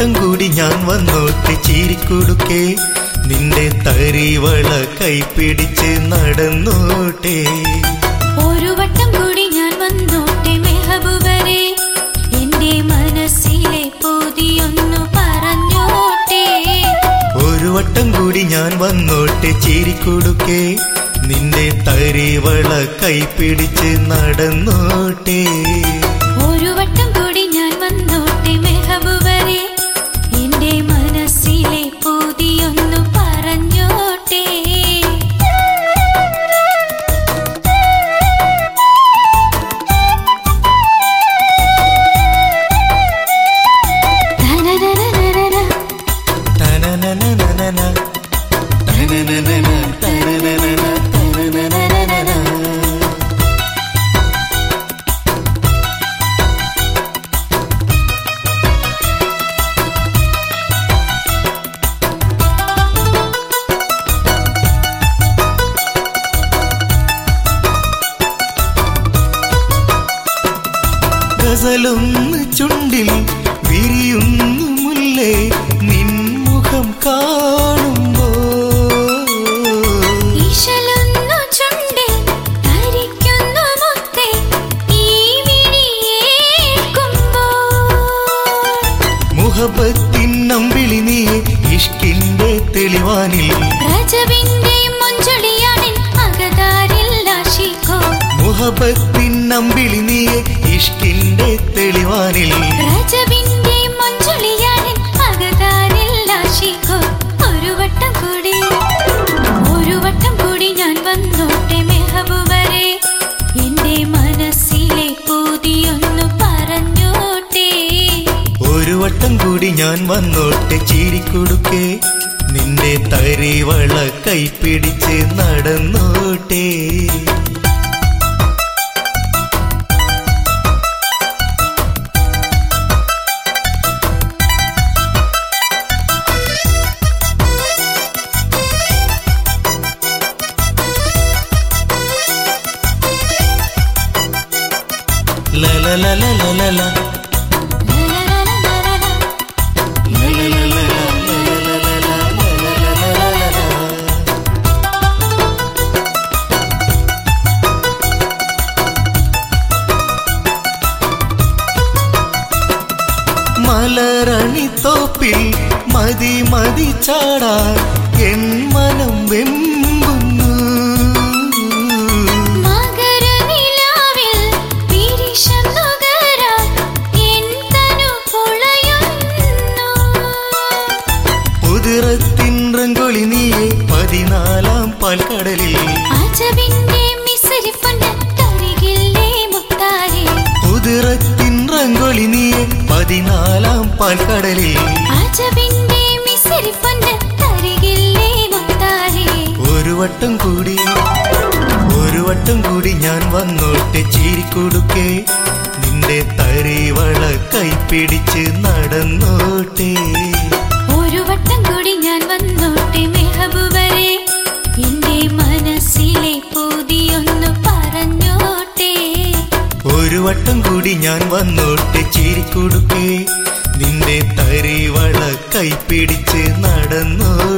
വട്ടം കൂടി ഞാൻ വന്നോട്ട് ചീരിക്കൊടുക്കേ നിന്റെ തരിവള കൈപ്പിടിച്ച് നടന്നോട്ടെ ഒരു വട്ടം കൂടി ഞാൻ വന്നോട്ടെ മെഹബൂബരെ എന്റെ മനസ്സിലെ പൂതിയൊന്നു പറഞ്ഞോട്ടെ ഒരു വട്ടം കൂടി ഞാൻ വന്നോട്ടെ ചീരിക്കൊടുക്കേ നിന്റെ തരിവള കൈപ്പിടിച്ച് നടന്നോട്ടെ ഒരു വട്ടം കൂടി ഞാൻ വന്നോട്ടെ മെഹബൂബരെ എന്റെ മനസ്സിലെ പൂതിയൊന്നു പറഞ്ഞോട്ടെ തനനനനനന, തനനനനനന, തനനനനന, തനനനന, തനനനനന. ഗസലൊന്ന് ചുണ്ടിൽ വിരിയുന്നു മുല്ലേ നിൻമുഖം കാണുമ്പോ ഈശലൊന്നു ചുണ്ടിൽ ധരിക്കുന്നു മുത്തേ ഈ വിഴിയേൽക്കുമ്പോൾ. മുഹബത്തിൻ നമ്പിളി നീ ഇഷ്കിന്റെ തെളിവാനിൽ രജവിന്റെ മുഞ്ചൊടിയാണിൻ അകതാരിൽ ആശിക്കോ. മുഹബത്തിൻ നമ്പിളി നീ ഇഷ്കിന്റെ തെളിവാനിൽ രജവിന്റെ മുഞ്ചൊടിയാണിൻ അകതാരിൽ ആശിക്കോ. ഒരു വട്ടം കൂടി ഒരു വട്ടം കൂടി ഞാൻ വന്നോട്ടെ മെഹബൂബരെ എന്റെ മനസ്സിലെ പൂതിയൊന്നു പറഞ്ഞോട്ടെ ഒരു വട്ടം കൂടി ഞാൻ വന്നോട്ടെ ചീരിക്കൊടുക്കേ നിന്റെ തരിവള കൈപ്പിടിച്ച് നടന്നോട്ടെ ലലലലലലല. മലരണിത്തോപ്പിൽ മതി മതി ചാടാൻ എൻ മനം വെമ്പുന്നു മകരനിലാവിൽ വിരിശം നുകരാൻ എൻ തനു പുളയുന്നു. ഉതിരത്തിൻ റങ്കൊളി നീയെ പതിനാലാം പാൽക്കടലിൽ അജബിന്റെ മിസരിപ്പൊന്ന് തരികില്ലേ മുത്താരേ. ഉതിരത്തിൻ റങ്കൊളി നീയെ പതിനാലാം പാൽക്കടലിൽ അജബിന്റെ മിസരിപ്പൊന്ന് തരികില്ലേ മുത്താരേ. ഒരു വട്ടം കൂടി ഒരു വട്ടം കൂടി ഞാൻ വന്നോട്ടെ ചീരിക്കൊടുക്കേ നിന്റെ തരിവള കൈപ്പിടിച്ച് നടന്നോട്ടെ ഒരു വട്ടം കൂടി ഞാൻ വന്നോട്ടെ മെഹബൂബരെ എന്റെ മനസ്സിലെ പൂതിയൊന്നു പറഞ്ഞോട്ടെ ഒരു വട്ടം കൂടി ഞാൻ വന്നോട്ടെ ചീരിക്കൊടുക്കേ നിന്റെ തരിവള കൈപ്പിടിച്ച് നടന്നോട്ടെ